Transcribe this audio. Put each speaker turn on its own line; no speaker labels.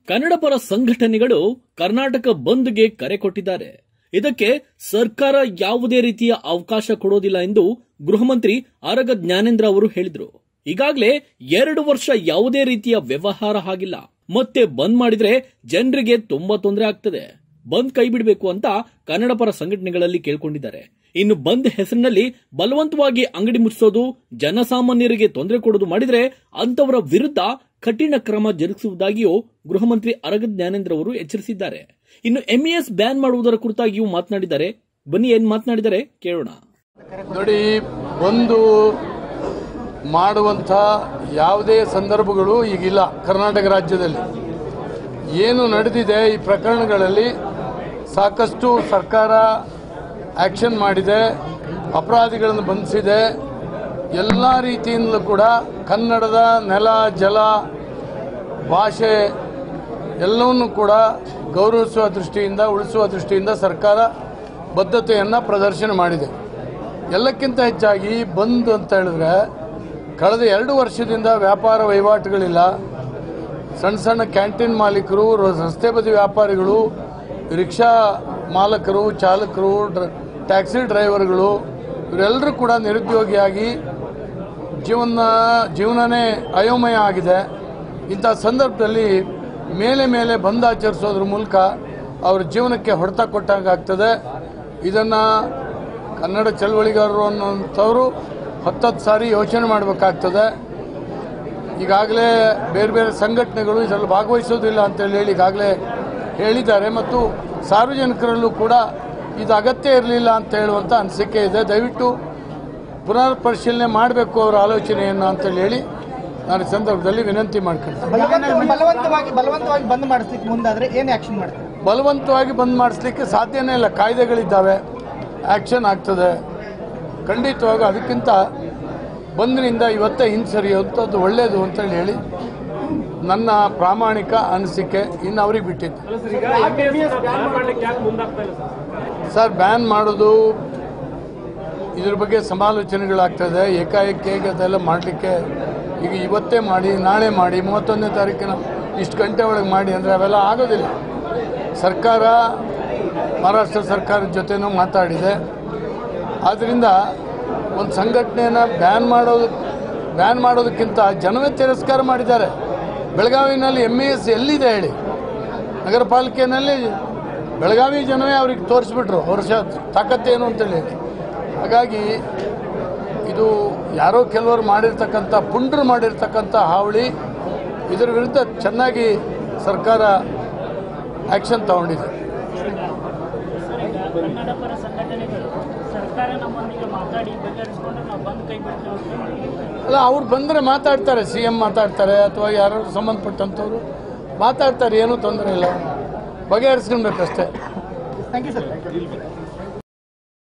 ಕನ್ನಡ ಪರ ಸಂಘಟನೆಗಳು ಕರ್ನಾಟಕ ಬಂದ್ಗೆ ಕರೆ ಕೊಟ್ಟಿದ್ದಾರೆ ಇದಕ್ಕೆ ಸರ್ಕಾರ ಯಾವುದೇ ರೀತಿಯ ಅವಕಾಶ ಕೊಡೋದಿಲ್ಲ ಎಂದು ಗೃಹ ಮಂತ್ರಿ ಆರಗ ಜ್ಞಾನೇಂದ್ರ ಅವರು ಹೇಳಿದ್ರು ಈಗಾಗಲೇ ಎರಡು ವರ್ಷ ಯಾವುದೇ ರೀತಿಯ ವ್ಯವಹಾರ ಆಗಿಲ್ಲ ಮತ್ತೆ ಬಂದ್ ಮಾಡಿದ್ರೆ ಜನರಿಗೆ ತುಂಬಾ ತೊಂದರೆ ಆಗ್ತದೆ ಬಂದ್ ಕೈ ಬಿಡಬೇಕು ಅಂತ ಕನ್ನಡ ಪರ ಸಂಘಟನೆಗಳಲ್ಲಿ ಕೇಳ್ಕೊಂಡಿದ್ದಾರೆ ಇನ್ನು ಬಂದ್ ಹೆಸರಿನಲ್ಲಿ ಬಲವಂತವಾಗಿ ಅಂಗಡಿ ಮುಚ್ಚಿಸೋದು ಜನಸಾಮಾನ್ಯರಿಗೆ ತೊಂದರೆ ಕೊಡೋದು ಮಾಡಿದ್ರೆ ಅಂತವರ ವಿರುದ್ಧ ಕಠಿಣ ಕ್ರಮ ಜರುಗಿಸುವುದಾಗಿಯೂ ಗೃಹ ಮಂತ್ರಿ ಅರಗ ಜ್ಞಾನೇಂದ್ರ ಅವರು ಎಚ್ಚರಿಸಿದ್ದಾರೆ ಇನ್ನು ಎಂಇಎಸ್ ಬ್ಯಾನ್ ಮಾಡುವುದರ ಕುರಿತಾಗಿಯೂ ಮಾತನಾಡಿದ್ದಾರೆ ಬನ್ನಿ ಏನ್ ಮಾತನಾಡಿದ್ದಾರೆ ಕೇಳೋಣ
ನೋಡಿ ಒಂದು ಮಾಡುವಂಥ ಯಾವುದೇ ಸಂದರ್ಭಗಳು ಈಗಿಲ್ಲ ಕರ್ನಾಟಕ ರಾಜ್ಯದಲ್ಲಿ ಏನು ನಡೆದಿದೆ ಈ ಪ್ರಕರಣಗಳಲ್ಲಿ ಸಾಕಷ್ಟು ಸರ್ಕಾರ ಆ್ಯಕ್ಷನ್ ಮಾಡಿದೆ ಅಪರಾಧಿಗಳನ್ನು ಬಂಧಿಸಿದೆ ಎಲ್ಲ ರೀತಿಯಿಂದಲೂ ಕೂಡ ಕನ್ನಡದ ನೆಲ ಜಲ ಭಾಷೆ ಎಲ್ಲವನ್ನೂ ಕೂಡ ಗೌರವಿಸುವ ದೃಷ್ಟಿಯಿಂದ ಉಳಿಸುವ ದೃಷ್ಟಿಯಿಂದ ಸರ್ಕಾರ ಬದ್ಧತೆಯನ್ನು ಪ್ರದರ್ಶನ ಮಾಡಿದೆ ಎಲ್ಲಕ್ಕಿಂತ ಹೆಚ್ಚಾಗಿ ಬಂದ್ ಅಂತ ಹೇಳಿದ್ರೆ ಕಳೆದ ಎರಡು ವರ್ಷದಿಂದ ವ್ಯಾಪಾರ ವಹಿವಾಟುಗಳಿಲ್ಲ ಸಣ್ಣ ಸಣ್ಣ ಕ್ಯಾಂಟೀನ್ ಮಾಲೀಕರು ರ- ರಸ್ತೆ ಬದಿ ವ್ಯಾಪಾರಿಗಳು ರಿಕ್ಷಾ ಮಾಲಕರು ಚಾಲಕರು ಡ್ರ ಟ್ಯಾಕ್ಸಿ ಡ್ರೈವರ್ಗಳು ಇವರೆಲ್ಲರೂ ಕೂಡ ನಿರುದ್ಯೋಗಿಯಾಗಿ ಜೀವನ ಜೀವನನೇ ಅಯೋಮಯ ಆಗಿದೆ ಇಂಥ ಸಂದರ್ಭದಲ್ಲಿ ಮೇಲೆ ಮೇಲೆ ಬಂದ್ ಆಚರಿಸೋದ್ರ ಮೂಲಕ ಅವ್ರ ಜೀವನಕ್ಕೆ ಹೊಡೆತ ಕೊಟ್ಟಾಗ್ತದೆ ಇದನ್ನು ಕನ್ನಡ ಚಳವಳಿಗಾರರು ಅನ್ನೋಂಥವರು ಹತ್ತತ್ತು ಸಾರಿ ಯೋಚನೆ ಮಾಡಬೇಕಾಗ್ತದೆ ಈಗಾಗಲೇ ಬೇರೆ ಬೇರೆ ಸಂಘಟನೆಗಳು ಇದರಲ್ಲಿ ಭಾಗವಹಿಸೋದಿಲ್ಲ ಅಂತೇಳಿ ಹೇಳಿ ಈಗಾಗಲೇ ಹೇಳಿದ್ದಾರೆ ಮತ್ತು ಸಾರ್ವಜನಿಕರಲ್ಲೂ ಕೂಡ ಇದು ಅಗತ್ಯ ಇರಲಿಲ್ಲ ಅಂತ ಹೇಳುವಂಥ ಅನಿಸಿಕೆ ಇದೆ ದಯವಿಟ್ಟು ಪುನರ್ ಪರಿಶೀಲನೆ ಮಾಡಬೇಕು ಅವರ ಆಲೋಚನೆಯನ್ನು ಅಂತೇಳಿ ಹೇಳಿ ನಾನು ಈ ಸಂದರ್ಭದಲ್ಲಿ ವಿನಂತಿ ಮಾಡ್ಕೊಳ್ತೀನಿ
ಬಲವಂತ- ಬಲವಂತವಾಗಿ ಬಲವಂತವಾಗಿ ಬಂದ್ ಮಾಡಿಸ್ಲಿಕ್ಕೆ ಮುಂದಾದ್ರೆ ಏನ್ ಆಕ್ಷನ್ ಮಾಡ್ತೀವಿ
ಬಲವಂತವಾಗಿ ಬಂದ್ ಮಾಡಿಸ್ಲಿಕ್ಕೆ ಸಾಧ್ಯನೇ ಇಲ್ಲ ಕಾಯ್ದೆಗಳಿದ್ದಾವೆ ಆ್ಯಕ್ಷನ್ ಆಗ್ತದೆ ಖಂಡಿತವಾಗ ಅದಕ್ಕಿಂತ ಬಂದ್ರಿಂದ ಇವತ್ತೇ ಹಿಂಸರಿಯುವಂಥದ್ದು ಒಳ್ಳೆಯದು ಅಂತೇಳಿ ಹೇಳಿ ನನ್ನ ಪ್ರಾಮಾಣಿಕ ಅನಿಸಿಕೆ ಇನ್ನು ಅವ್ರಿಗೆ ಬಿಟ್ಟಿದ್ದು ಸರ್ ಬ್ಯಾನ್ ಮಾಡೋದು ಇದ್ರ ಬಗ್ಗೆ ಸಮಾಲೋಚನೆಗಳಾಗ್ತದೆ ಏಕಾಏಕಿ ಹೇಗೆ ಅದೆಲ್ಲ ಮಾಡಲಿಕ್ಕೆ ಈಗ ಇವತ್ತೇ ಮಾಡಿ ನಾಳೆ ಮಾಡಿ ಮೂವತ್ತೊಂದನೇ ತಾರೀಕಿನ ಇಷ್ಟು ಗಂಟೆ ಒಳಗೆ ಮಾಡಿ ಅಂದರೆ ಅವೆಲ್ಲ ಆಗೋದಿಲ್ಲ ಸರ್ಕಾರ ಮಹಾರಾಷ್ಟ್ರ ಸರ್ಕಾರದ ಜೊತೆನೂ ಮಾತಾಡಿದೆ ಆದ್ದರಿಂದ ಒಂದು ಸಂಘಟನೆಯನ್ನು ಬ್ಯಾನ್ ಮಾಡೋದು ಬ್ಯಾನ್ ಮಾಡೋದಕ್ಕಿಂತ ಜನವೇ ತಿರಸ್ಕಾರ ಮಾಡಿದ್ದಾರೆ ಬೆಳಗಾವಿನಲ್ಲಿ ಎಮ್ ಇ ಎಸ್ ಎಲ್ಲಿದೆ ಹೇಳಿ ನಗರ ಪಾಲಿಕೆಯಲ್ಲಿ ಬೆಳಗಾವಿ ಜನವೇ ಅವ್ರಿಗೆ ತೋರಿಸ್ಬಿಟ್ರು ಅವ್ರ ಶ ತಾಕತ್ತೇನು ಅಂತೇಳಿ ಹಾಗಾಗಿ ಇದು ಯಾರೋ ಕೆಲವರು ಮಾಡಿರ್ತಕ್ಕಂಥ ಪುಂಡ್ರು ಮಾಡಿರ್ತಕ್ಕಂಥ ಹಾವಳಿ ಇದರ ವಿರುದ್ಧ ಚೆನ್ನಾಗಿ ಸರ್ಕಾರ ಆ್ಯಕ್ಷನ್ ತಗೊಂಡಿದೆ
ಕನ್ನಡ ಪರ ಸಂಘಟನೆಗಳು ಸರ್ಕಾರ ನಮ್ಮೊಂದಿಗೆ ಮಾತಾಡಿ ಬಗೆಹರಿಸಿಕೊಂಡ್ರೆ ನಾವು ಬಂದ್ ಕೈ ಬಿಡ್ತೇವೆ
ಅಲ್ಲ ಅವ್ರು ಬಂದರೆ ಮಾತಾಡ್ತಾರೆ ಸಿ ಎಮ್ ಮಾತಾಡ್ತಾರೆ ಅಥವಾ ಯಾರು ಸಂಬಂಧಪಟ್ಟಂಥವ್ರು ಮಾತಾಡ್ತಾರೆ ಏನೂ ತೊಂದರೆ ಇಲ್ಲ ಬಗೆಹರಿಸ್ಕೊಳ್ಬೇಕಷ್ಟೇ
ಥ್ಯಾಂಕ್ ಯು ಸರ್